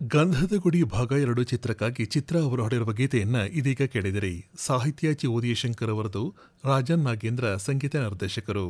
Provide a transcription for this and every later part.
ಗಂಧದ ಗುಡಿ ಭಾಗ ಎರಡು ಚಿತ್ರಕ್ಕಾಗಿ ಚಿತ್ರ ಅವರು ಹಾಡಿರುವ ಗೀತೆಯನ್ನ ಇದೀಗ ಕೇಳಿದಿರಿ ಸಾಹಿತ್ಯ ಚಿ ಉದಯಶಂಕರ್ ಅವರದು ರಾಜನ್ ನಾಗೇಂದ್ರ ಸಂಗೀತ ನಿರ್ದೇಶಕರು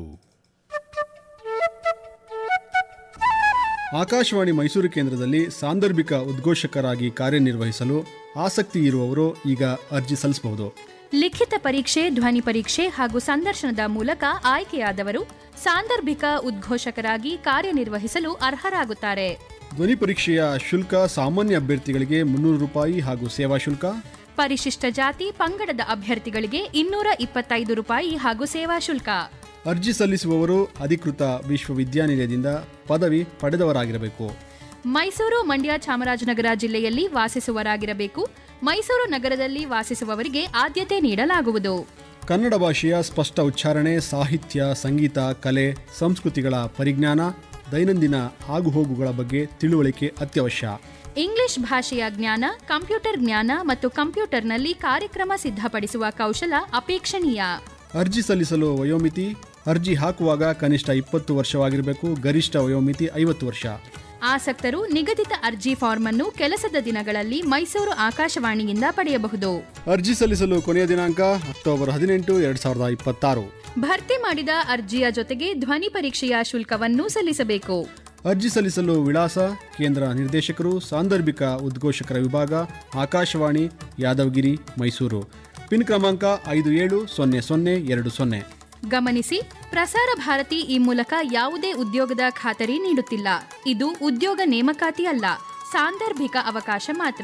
ಆಕಾಶವಾಣಿ ಮೈಸೂರು ಕೇಂದ್ರದಲ್ಲಿ ಸಾಂದರ್ಭಿಕ ಉದ್ಘೋಷಕರಾಗಿ ಕಾರ್ಯನಿರ್ವಹಿಸಲು ಆಸಕ್ತಿ ಇರುವವರು ಈಗ ಅರ್ಜಿ ಸಲ್ಲಿಸಬಹುದು ಲಿಖಿತ ಪರೀಕ್ಷೆ ಧ್ವನಿ ಪರೀಕ್ಷೆ ಹಾಗೂ ಸಂದರ್ಶನದ ಮೂಲಕ ಆಯ್ಕೆಯಾದವರು ಸಾಂದರ್ಭಿಕ ಉದ್ಘೋಷಕರಾಗಿ ಕಾರ್ಯನಿರ್ವಹಿಸಲು ಅರ್ಹರಾಗುತ್ತಾರೆ ಧ್ವನಿ ಪರೀಕ್ಷೆಯ ಶುಲ್ಕ ಸಾಮಾನ್ಯ ಅಭ್ಯರ್ಥಿಗಳಿಗೆ ಮುನ್ನೂರು ರೂಪಾಯಿ ಹಾಗೂ ಸೇವಾ ಶುಲ್ಕ ಪರಿಶಿಷ್ಟ ಜಾತಿ ಪಂಗಡದ ಅಭ್ಯರ್ಥಿಗಳಿಗೆ ಇನ್ನೂರ ಇಪ್ಪತ್ತೈದು ರೂಪಾಯಿ ಹಾಗೂ ಸೇವಾ ಶುಲ್ಕ ಅರ್ಜಿ ಸಲ್ಲಿಸುವವರು ಅಧಿಕೃತ ವಿಶ್ವವಿದ್ಯಾನಿಲಯದಿಂದ ಪದವಿ ಪಡೆದವರಾಗಿರಬೇಕು ಮೈಸೂರು ಮಂಡ್ಯ ಚಾಮರಾಜನಗರ ಜಿಲ್ಲೆಯಲ್ಲಿ ವಾಸಿಸುವರಾಗಿರಬೇಕು ಮೈಸೂರು ನಗರದಲ್ಲಿ ವಾಸಿಸುವವರಿಗೆ ಆದ್ಯತೆ ನೀಡಲಾಗುವುದು ಕನ್ನಡ ಭಾಷೆಯ ಸ್ಪಷ್ಟ ಉಚ್ಚಾರಣೆ ಸಾಹಿತ್ಯ ಸಂಗೀತ ಕಲೆ ಸಂಸ್ಕೃತಿಗಳ ಪರಿಜ್ಞಾನ ದೈನಂದಿನ ಆಗುಹೋಗುಗಳ ಬಗ್ಗೆ ತಿಳುವಳಿಕೆ ಅತ್ಯವಶ್ಯ ಇಂಗ್ಲಿಷ್ ಭಾಷೆಯ ಜ್ಞಾನ ಕಂಪ್ಯೂಟರ್ ಜ್ಞಾನ ಮತ್ತು ಕಂಪ್ಯೂಟರ್ನಲ್ಲಿ ಕಾರ್ಯಕ್ರಮ ಸಿದ್ಧಪಡಿಸುವ ಕೌಶಲ ಅಪೇಕ್ಷಣೀಯ ಅರ್ಜಿ ಸಲ್ಲಿಸಲು ವಯೋಮಿತಿ ಅರ್ಜಿ ಹಾಕುವಾಗ ಕನಿಷ್ಠ ಇಪ್ಪತ್ತು ವರ್ಷವಾಗಿರಬೇಕು ಗರಿಷ್ಠ ವಯೋಮಿತಿ ಐವತ್ತು ವರ್ಷ ಆಸಕ್ತರು ನಿಗದಿತ ಅರ್ಜಿ ಫಾರ್ಮ್ ಅನ್ನು ಕೆಲಸದ ದಿನಗಳಲ್ಲಿ ಮೈಸೂರು ಆಕಾಶವಾಣಿಯಿಂದ ಪಡೆಯಬಹುದು ಅರ್ಜಿ ಸಲ್ಲಿಸಲು ಕೊನೆಯ ದಿನಾಂಕ ಅಕ್ಟೋಬರ್ ಹದಿನೆಂಟು ಎರಡ್ ಸಾವಿರದ ಇಪ್ಪತ್ತಾರು ಭರ್ತಿ ಮಾಡಿದ ಅರ್ಜಿಯ ಜೊತೆಗೆ ಧ್ವನಿ ಪರೀಕ್ಷೆಯ ಶುಲ್ಕವನ್ನು ಸಲ್ಲಿಸಬೇಕು ಅರ್ಜಿ ಸಲ್ಲಿಸಲು ವಿಳಾಸ ಕೇಂದ್ರ ನಿರ್ದೇಶಕರು ಸಾಂದರ್ಭಿಕ ಉದ್ಘೋಷಕರ ವಿಭಾಗ ಆಕಾಶವಾಣಿ ಯಾದವಗಿರಿ ಮೈಸೂರು ಪಿನ್ ಕ್ರಮಾಂಕ ಐದು ಏಳು ಸೊನ್ನೆ ಸೊನ್ನೆ ಎರಡು ಸೊನ್ನೆ ಗಮನಿಸಿ ಪ್ರಸಾರ ಭಾರತಿ ಈ ಮೂಲಕ ಯಾವುದೇ ಉದ್ಯೋಗದ ಖಾತರಿ ನೀಡುತ್ತಿಲ್ಲ ಇದು ಉದ್ಯೋಗ ನೇಮಕಾತಿ ಅಲ್ಲ ಸಾಂದರ್ಭಿಕ ಅವಕಾಶ ಮಾತ್ರ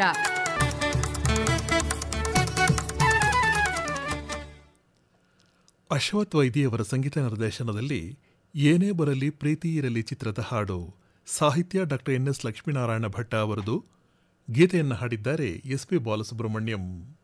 ಅಶ್ವಥ್ ವೈದ್ಯಯವರ ಸಂಗೀತ ನಿರ್ದೇಶನದಲ್ಲಿ ಏನೇ ಬರಲಿ ಪ್ರೀತಿ ಇರಲಿ ಚಿತ್ರದ ಹಾಡು ಸಾಹಿತ್ಯ doctor N S Lakshminarayana Bhatta ಅವರದು ಗೀತೆಯನ್ನು ಹಾಡಿದ್ದಾರೆ ಎಸ್ ಪಿ ಬಾಲಸುಬ್ರಹ್ಮಣ್ಯಂ